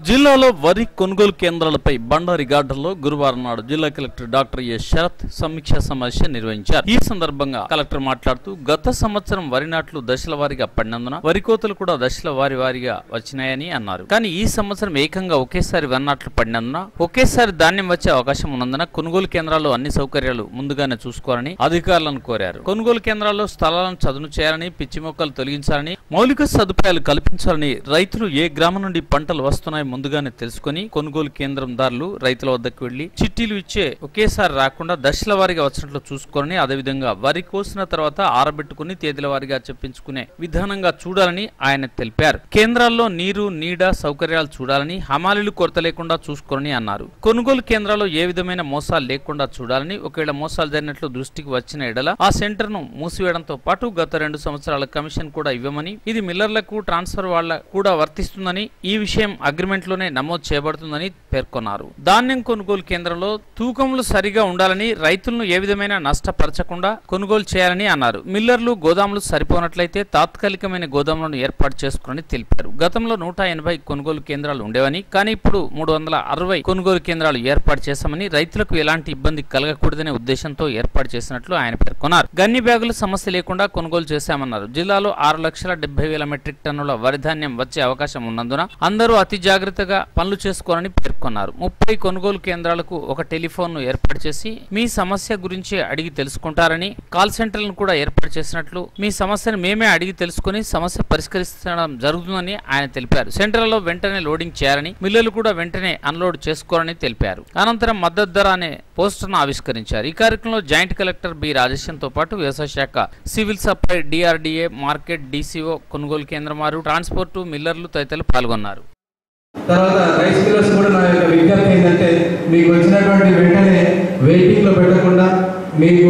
జిల్లాలో వరి కొనుగోలు కేంద్రాలపై బండారి గార్డెన్లో గురువారం నాడు జిల్లా కలెక్టర్ డాక్టర్ ఎస్ శరత్ సమీక్షా సమావేశం నిర్వహించారు ఈ సందర్భంగా కలెక్టర్ మాట్లాడుతూ గత సంవత్సరం వరి నాట్లు దశల వారీగా పడినందున వరి కోతలు కూడా దశల వారి వారీగా వచ్చినాయని అన్నారు కానీ ఈ సంవత్సరం ఏకంగా ఒకేసారి వరి నాట్లు పడినందున ఒకేసారి ధాన్యం వచ్చే అవకాశం ఉన్నందున కొనుగోలు కేంద్రాల్లో అన్ని సౌకర్యాలు ముందుగానే చూసుకోవాలని అధికారులను కోరారు కొనుగోలు కేంద్రాల్లో స్థలాలను చదును చేయాలని పిచ్చి మొక్కలు తొలగించాలని మౌలిక సదుపాయాలు కల్పించాలని రైతులు ఏ గ్రామం నుండి పంటలు వస్తున్నాయి ముందుగానే తెలుసుకొని కొనుగోలు కేంద్రందారులు రైతుల వద్దకు వెళ్లి చిట్టీలు ఇచ్చే ఒకేసారి రాకుండా దశల వారీగా వచ్చినట్లు చూసుకోవాలని అదేవిధంగా వరి కోసిన తర్వాత ఆరబెట్టుకుని తేదీల వారీగా చెప్పించుకునే విధానంగా చూడాలని ఆయన తెలిపారు కేంద్రాల్లో నీరు నీడ సౌకర్యాలు చూడాలని హమాలీలు కొరత లేకుండా చూసుకోవాలని అన్నారు కొనుగోలు కేంద్రాల్లో ఏ విధమైన మోసాలు లేకుండా చూడాలని ఒకవేళ మోసాలు జరిగినట్లు దృష్టికి వచ్చిన ఎడల ఆ సెంటర్ ను మూసివేయడంతో పాటు గత రెండు సంవత్సరాల కమిషన్ కూడా ఇవ్వమని ఇది మిల్లర్లకు ట్రాన్స్ఫర్ వాళ్ళ కూడా వర్తిస్తుందని ఈ విషయం అగ్రిమెంట్ లోనే నమోదు చేయబడుతుందని పేర్కొన్నారు ధాన్యం కొనుగోలు కేంద్రంలో తూకములు సరిగా ఉండాలని రైతులను ఏ విధమైన నష్టపరచకుండా కొనుగోలు చేయాలని అన్నారు మిల్లర్లు గోదాములు సరిపోనట్లయితే తాత్కాలికమైన గోదాములను ఏర్పాటు చేసుకోవాలని తెలిపారు గతంలో నూట ఎనభై కొనుగోలు కేంద్రాలు ఉండేవని కానీ ఇప్పుడు మూడు వందల అరవై కొనుగోలు కేంద్రాలు ఏర్పాటు చేశామని రైతులకు ఎలాంటి ఇబ్బంది కలగకూడదనే ఉద్దేశంతో ఏర్పాటు చేసినట్లు ఆయన పేర్కొన్నారు గన్ని బ్యాగులు సమస్య లేకుండా కొనుగోలు చేశామన్నారు జిల్లాలో ఆరు లక్షల డెబ్బై వేల మెట్రిక్ టన్నుల వరి ధాన్యం వచ్చే అవకాశం ఉన్నందున అందరూ అతి జాగ్రత్తగా పనులు చేసుకోవాలని పేర్కొన్నారు ముప్పై కొనుగోలు కేంద్రాలకు ఒక టెలిఫోన్ ను ఏర్పాటు చేసి మీ సమస్య గురించి అడిగి తెలుసుకుంటారని కాల్ సెంటర్లను కూడా ఏర్పాటు చేసినట్లు మీ సమస్యను మేమే అడిగి తెలుసుకుని సమస్య పరిష్కరించడం జరుగుతుందని ఆయన తెలిపారు సెంటర్లలో వెంటనే లోడింగ్ చేయాలని మిల్లులు కూడా వెంటనే అన్లోడ్ చేసుకోవాలని తెలిపారు అనంతరం మద్దతు ధర అనే పోస్టర్ను ఆవిష్కరించారు ఈ కార్యక్రమంలో జాయింట్ కలెక్టర్ బి రాజేశ్వరంతో పాటు వ్యవసాయ శాఖ civil supply DRDA market DCO కొనుగోలు కేంద్రం వారు ట్రాన్స్పోర్టు మిల్లర్లు తదితరులు పాల్గొన్నారు తర్వాత రైస్ మిల్లర్స్ కూడా నా యొక్క విజ్ఞప్తి ఏంటంటే మీకు వచ్చినటువంటి వెంటనే వెయిటింగ్ లో పెట్టకుండా మీకు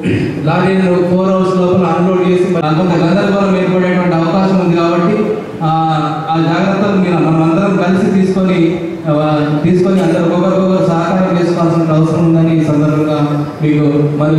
లారీని ఫోర్ అవర్స్ లోపల అన్లోడ్ చేసి మరి కొంత గందరగోళం ఏర్పడేటువంటి అవకాశం ఉంది కాబట్టి ఆ, ఆ జాగ్రత్తలు మీరు మనం అందరం కలిసి తీసుకొని ఆ, తీసుకొని అందరూ ఒకరికొకరు సహకారం చేసుకోవాల్సిన అవసరం ఉందని ఈ సందర్భంగా మీకు మరి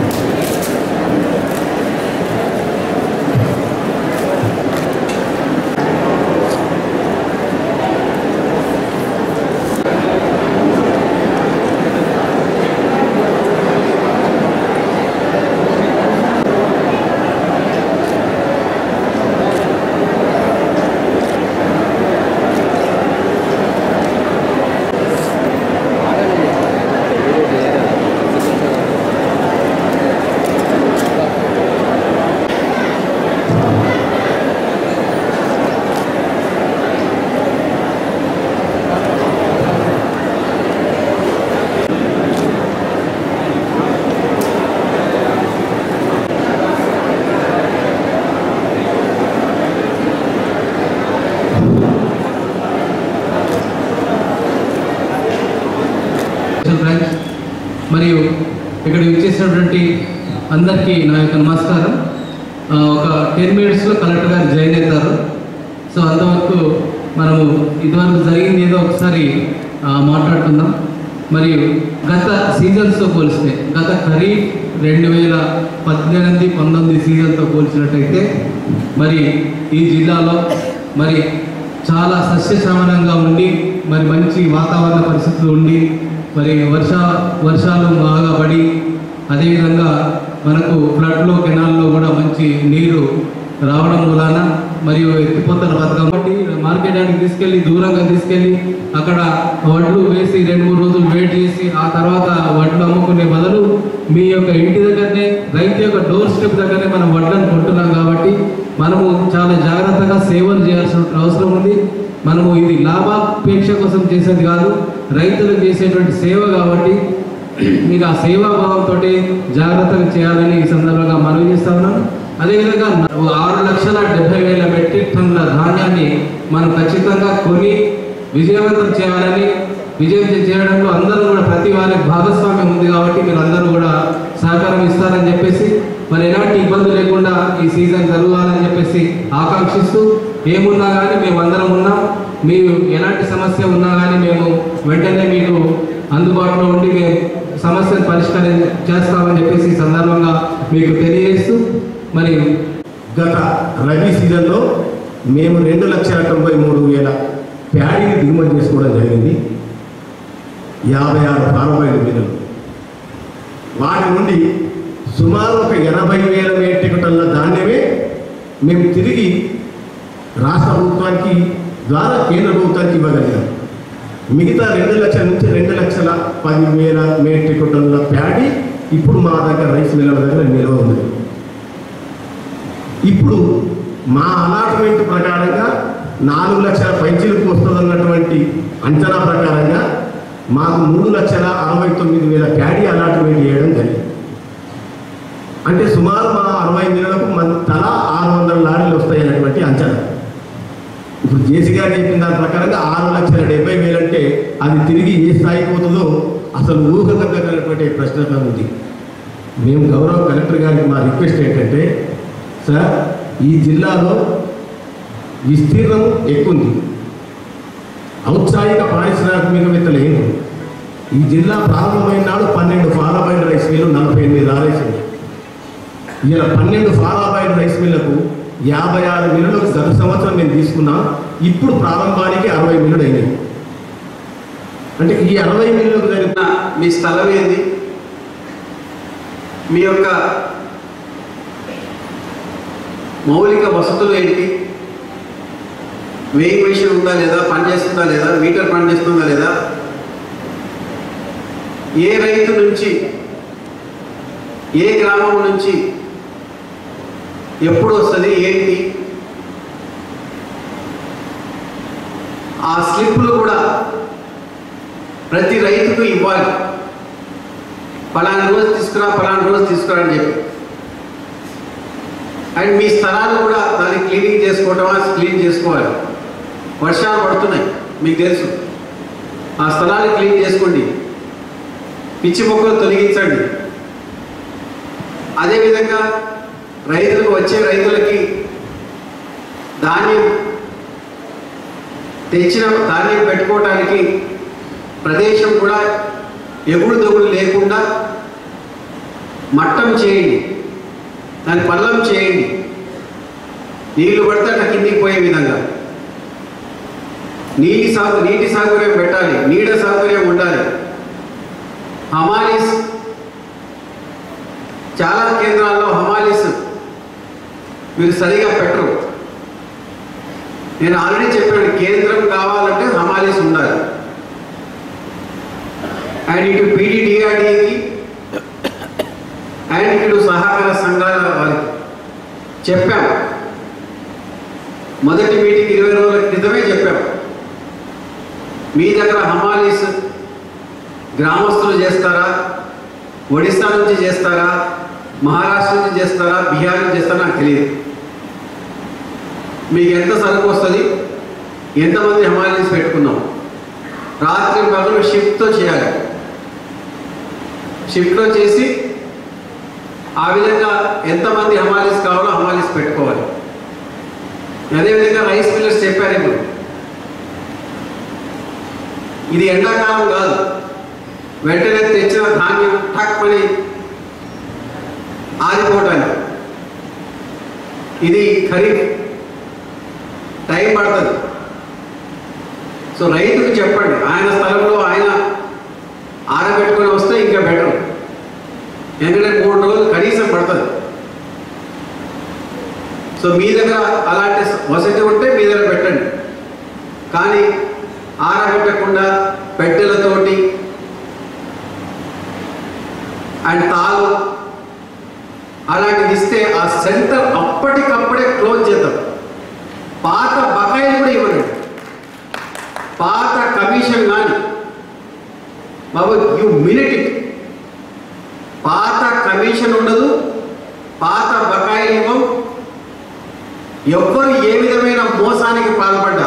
స్పెషల్ బ్రాంచ్ మరియు ఇక్కడ ఇచ్చేసినటువంటి అందరికీ నా యొక్క నమస్కారం ఆ, ఒక టెన్ మినిట్స్లో కలెక్టర్ గారు జాయిన్ అవుతారు సో అంతవరకు మనము ఇదివరకు జరిగింది ఏదో ఒకసారి ఆ, మాట్లాడుకుందాం మరియు గత సీజన్స్తో పోలిస్తే గత ఖరీఫ్ రెండు వేల పద్దెనిమిది పంతొమ్మిది సీజన్తో పోల్చినట్టయితే మరి ఈ జిల్లాలో మరి చాలా సస్యశ్యామలంగా ఉండి మరి మంచి వాతావరణ పరిస్థితులు ఉండి మరి వర్ష వర్షాలు బాగా పడి అదేవిధంగా మనకు ఫ్లడ్లో కెనాల్లో కూడా మంచి నీరు రావడం మూలాన మరియు ఎత్తిపోతల పథకం బట్టి మార్కెట్ యార్డ్కి తీసుకెళ్ళి దూరంగా తీసుకెళ్ళి అక్కడ వడ్లు వేసి రెండు మూడు రోజులు వెయిట్ చేసి ఆ తర్వాత వడ్లు అమ్ముకునే బదులు మీ యొక్క ఇంటి దగ్గరనే రైతు యొక్క డోర్ స్టెప్ దగ్గరనే మనం వడ్లను కొంటున్నాం కాబట్టి మనము చాలా జాగ్రత్తగా సేవలు చేయాల్సిన అవసరం ఉంది మనము ఇది లాభాపేక్ష కోసం చేసేది కాదు రైతులకు చేసేటువంటి సేవ కాబట్టి మీకు ఆ సేవాభావంతో జాగ్రత్తగా చేయాలని ఈ సందర్భంగా మనవి చేస్తా ఉన్నాం అదేవిధంగా ఆరు లక్షల డెబ్బై వేల మెట్రిక్ టన్నుల ధాన్యాన్ని మనం ఖచ్చితంగా కొని విజయవంతం చేయాలని విజయవంతం చేయడంలో అందరూ కూడా ప్రతి వారికి భాగస్వామ్యం ఉంది కాబట్టి మీరు అందరూ కూడా సహకారం ఇస్తారని చెప్పేసి మరి ఎలాంటి ఇబ్బంది లేకుండా ఈ సీజన్ జరగాలని చెప్పేసి ఆకాంక్షిస్తూ ఏమున్నా కానీ మేము అందరం ఉన్నాం మీరు ఎలాంటి సమస్య ఉన్నా కానీ మేము వెంటనే మీకు అందుబాటులో ఉండి మేము సమస్యను పరిష్కారం చేస్తామని చెప్పేసి ఈ సందర్భంగా మీకు తెలియజేస్తూ మరి గత రబీ సీజన్లో మేము రెండు లక్షల తొంభై మూడు వేల ప్యాడీని దిగుమతి చేసుకోవడం జరిగింది యాభై ఆరు ఫార్మైల్ మిల్లులు వాటి నుండి సుమారు ఒక ఎనభై వేల మెట్రిక్ టన్నుల ధాన్యమే మేము తిరిగి రాష్ట్ర ప్రభుత్వానికి ద్వారా కేంద్ర ప్రభుత్వానికి ఇవ్వగలిగాం మిగతా రెండు లక్షల నుంచి రెండు లక్షల పది వేల మెట్రిక్ టన్నుల ప్యాడీ ఇప్పుడు మా దగ్గర రైస్ మిల్లల దగ్గర నిల్వ ఉంది ఇప్పుడు మా అలాట్మెంట్ ప్రకారంగా నాలుగు లక్షల పైచీలకు వస్తుందన్నటువంటి అంచనా ప్రకారంగా మాకు మూడు లక్షల అరవై తొమ్మిది వేల ప్యాడీ అలాట్మెంట్ చేయడం జరిగింది అంటే సుమారు మా అరవై నెలలకు మన తలా ఆరు వందల లారీలు వస్తాయనేటువంటి అంచనా ఇప్పుడు జేసీ గారు చెప్పిన దాని ప్రకారంగా ఆరు లక్షల డెబ్బై వేలు అంటే అది తిరిగి ఏ స్థాయికి పోతుందో అసలు ఊహకందగలిగినటువంటి ప్రశ్న ఉంది మేము గౌరవ కలెక్టర్ గారికి మా రిక్వెస్ట్ ఏంటంటే సార్ ఈ జిల్లాలో విస్తీర్ణం ఎక్కువ ఉంది ఔత్సాహిక పారిశ్రామికవేత్తలు ఏమి ఈ జిల్లా ప్రారంభమైన నాడు పన్నెండు ఫారాబైడ్ రైస్ మిల్లు నలభై ఎనిమిది రారైస్ ఉన్నాయి ఇలా పన్నెండు ఫారాబైడ్ రైస్ మిల్లకు యాభై ఆరు మిల్లులకు గత సంవత్సరం మేము తీసుకున్నాం ఇప్పుడు ప్రారంభానికి అరవై మిల్లులు అయినాయి అంటే ఈ అరవై మిల్లులకు జరిగిన మీ స్థలం ఏంది మీ యొక్క మౌలిక వసతులు ఏంటి వేయింగ్ మెషిన్ ఉందా లేదా పనిచేస్తుందా లేదా మీటర్ పనిచేస్తుందా లేదా ఏ రైతు నుంచి ఏ గ్రామం నుంచి ఎప్పుడు వస్తుంది ఏంటి ఆ స్లిప్పులు కూడా ప్రతి రైతుకు ఇవ్వాలి పలానా రోజు తీసుకురా పలానా రోజు తీసుకురా అని చెప్పి అండ్ మీ స్థలాలు కూడా దాన్ని క్లీనింగ్ చేసుకోవటమా క్లీన్ చేసుకోవాలి వర్షాలు పడుతున్నాయి మీకు తెలుసు ఆ స్థలాన్ని క్లీన్ చేసుకోండి పిచ్చి మొక్కలు తొలగించండి అదేవిధంగా రైతులకు వచ్చే రైతులకి ధాన్యం తెచ్చిన ధాన్యం పెట్టుకోవటానికి ప్రదేశం కూడా ఎగుడు దొగుడు లేకుండా మట్టం చేయండి దాన్ని పల్లం చేయండి నీళ్లు పడితే అట్లా కిందికి పోయే విధంగా నీటి సాగు నీటి సౌకర్యం పెట్టాలి నీడ సౌకర్యం ఉండాలి హమాలీస్ చాలా కేంద్రాల్లో హమాలీస్ మీరు సరిగా పెట్టరు నేను ఆల్రెడీ చెప్పాను కేంద్రం కావాలంటే హమాలీస్ ఉండాలి అండ్ ఇటు పీడీడీఆర్డీకి అండ్ ఇటు సహకార సంఘాల వారికి చెప్పాం మొదటి మీటింగ్ ఇరవై రోజుల క్రితమే చెప్పాం మీ దగ్గర హమాలీస్ గ్రామస్తులు చేస్తారా ఒడిస్సా నుంచి చేస్తారా మహారాష్ట్ర నుంచి చేస్తారా బీహార్ నుంచి చేస్తారా నాకు తెలియదు మీకు ఎంత సరుకు వస్తుంది ఎంతమంది హమాలీస్ పెట్టుకున్నాం రాత్రి పగలు షిఫ్ట్తో చేయాలి షిఫ్ట్లో చేసి ఆ విధంగా ఎంతమంది హమాలీస్ కావాలో హమాలీస్ పెట్టుకోవాలి అదేవిధంగా రైస్ మిల్లర్స్ చెప్పారు ఇప్పుడు ఇది ఎండాకాలం కాదు వెంటనే తెచ్చిన ధాన్యం టక్ పని ఆరిపోవటానికి ఇది ఖరీఫ్ టైం పడుతుంది సో రైతుకు చెప్పండి ఆయన స్థలంలో ఆయన ఆరబెట్టుకొని వస్తే ఇంకా బెటర్ ఎందుకంటే మూడు రోజులు కనీసం పడుతుంది సో మీ దగ్గర అలాంటి వసతి ఉంటే మీ దగ్గర పెట్టండి కానీ ఆరబెట్టకుండా పెట్టెలతోటి అండ్ తాలు అలాంటిది ఇస్తే ఆ సెంటర్ అప్పటికప్పుడే క్లోజ్ చేద్దాం పాత బకాయిలు కూడా ఇవ్వండి పాత కమిషన్ కానీ బాబు యు మినిట్ ఇట్ పాత కమిషన్ ఉండదు పాత బకాయిలు ఇవ్వం ఎవ్వరు ఏ విధమైన మోసానికి పాల్పడ్డా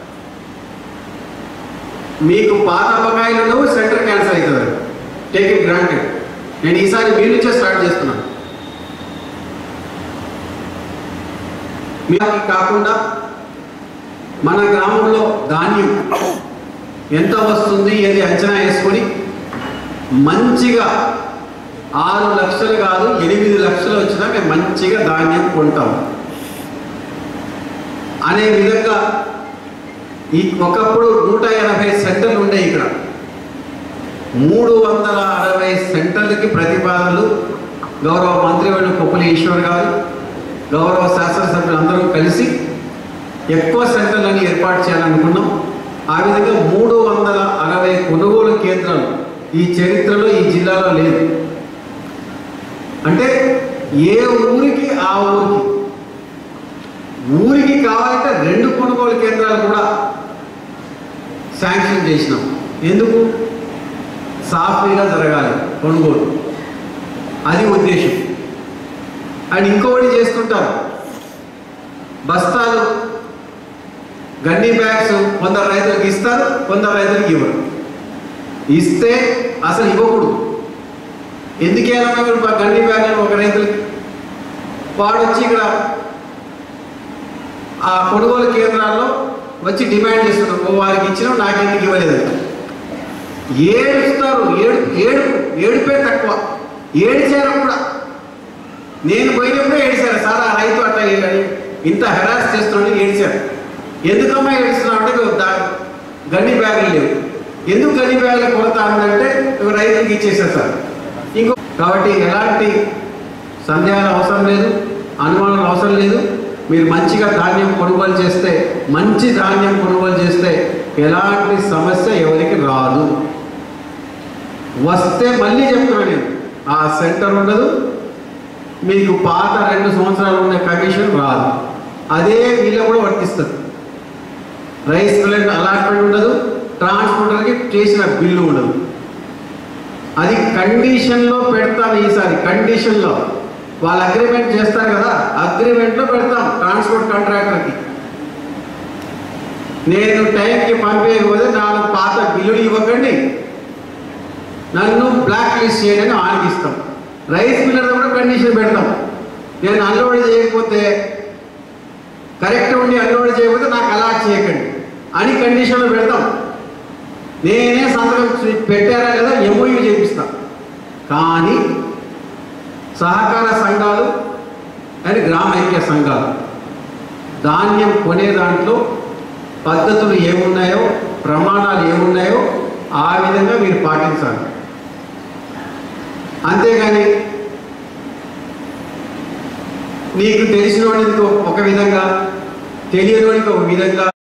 మీకు పాత బకాయిలు ఉండవు సెంటర్ క్యాన్సిల్ అవుతుంది టేక్ ఇట్ గ్రాంటెడ్ నేను ఈసారి మీ నుంచే స్టార్ట్ చేస్తున్నాను మీకు కాకుండా మన గ్రామంలో ధాన్యం ఎంత వస్తుంది ఏది అంచనా వేసుకొని మంచిగా ఆరు లక్షలు కాదు ఎనిమిది లక్షలు వచ్చినా మేము మంచిగా ధాన్యం కొంటాం అనే విధంగా ఈ ఒకప్పుడు నూట ఎనభై సెంటర్లు ఉండే ఇక్కడ మూడు వందల అరవై సెంటర్లకి ప్రతిపాదనలు గౌరవ మంత్రివర్యులు కొప్పులి ఈశ్వర్ గారు గౌరవ శాసనసభ్యులు అందరూ కలిసి ఎక్కువ సెంటర్లను ఏర్పాటు చేయాలనుకున్నాం ఆ విధంగా మూడు వందల అరవై కొనుగోలు కేంద్రాలు ఈ చరిత్రలో ఈ జిల్లాలో లేదు అంటే ఏ ఊరికి ఆ ఊరికి ఊరికి కావాలంటే రెండు కొనుగోలు కేంద్రాలు కూడా శాంక్షన్ చేసినాం ఎందుకు సాఫీగా జరగాలి కొనుగోలు అది ఉద్దేశం అండ్ ఇంకొకటి చేస్తుంటారు బస్తాలు గన్నీ బ్యాగ్స్ కొందరు రైతులకు ఇస్తారు కొందరు రైతులకు ఇవ్వరు ఇస్తే అసలు ఇవ్వకూడదు ఎందుకైనా మేము ఇప్పుడు గన్నీ బ్యాగ్ ఒక రైతులకి వాడు వచ్చి ఇక్కడ ఆ కొనుగోలు కేంద్రాల్లో వచ్చి డిమాండ్ చేస్తున్నారు ఓ వారికి ఇచ్చినా నాకెందుకు ఇవ్వలేదు ఏడుస్తారు ఏడు ఏడు ఏడుపే తక్కువ ఏడిచారు కూడా నేను పోయినప్పుడే ఏడిచారు సార్ ఆ రైతు అట్లా ఏ- ఇంత హెరాస్ చేస్తున్నాడు ఏడిచారు ఎందుకమ్మా ఏడుస్తున్నావు అంటే దా- గన్ని బ్యాగులు లేవు ఎందుకు గన్ని బ్యాగులు కొరత ఉందంటే ఇవి రైతులకు ఇచ్చేసారు సార్ ఇంకో కాబట్టి ఎలాంటి సందేహాలు అవసరం లేదు అనుమానాలు అవసరం లేదు మీరు మంచిగా ధాన్యం కొనుగోలు చేస్తే మంచి ధాన్యం కొనుగోలు చేస్తే ఎలాంటి సమస్య ఎవరికి రాదు వస్తే మళ్ళీ చెప్తున్నాను నేను ఆ సెంటర్ ఉండదు మీకు పాత రెండు సంవత్సరాలు ఉన్న కమిషన్ రాదు అదే వీళ్ళ కూడా వర్తిస్తుంది రైస్ మిల్లర్ అలాట్మెంట్ ఉండదు ట్రాన్స్పోర్టర్కి చేసిన బిల్లు ఉండదు అది కండిషన్లో పెడతాం ఈసారి కండిషన్లో వాళ్ళు అగ్రిమెంట్ చేస్తారు కదా అగ్రిమెంట్లో పెడతాం ట్రాన్స్పోర్ట్ కాంట్రాక్టర్కి నేను టైంకి పంపేయకపోతే నాలుగు పాత బిల్లులు ఇవ్వకండి నన్ను బ్లాక్ లిస్ట్ చేయడానికి ఆనగిస్తాం రైస్ మిల్లర్ కూడా కండిషన్ పెడతాం నేను అన్లోడ్ చేయకపోతే కరెక్ట్ ఉండి అన్లోడ్ చేయకపోతే నాకు అలాట్ చేయకండి అని కండిషన్లో పెడతాం నేనే సంతకం చే- పెట్టారా లేదా ఎంఓయూ చేపిస్తా కానీ సహకార సంఘాలు అండ్ గ్రామ ఐక్య సంఘాలు ధాన్యం కొనే దాంట్లో పద్ధతులు ఏమున్నాయో ప్రమాణాలు ఏమున్నాయో ఆ విధంగా మీరు పాటించాలి అంతేగాని నీకు తెలిసిన వాడికి ఒక విధంగా తెలియని వాడికి ఒక విధంగా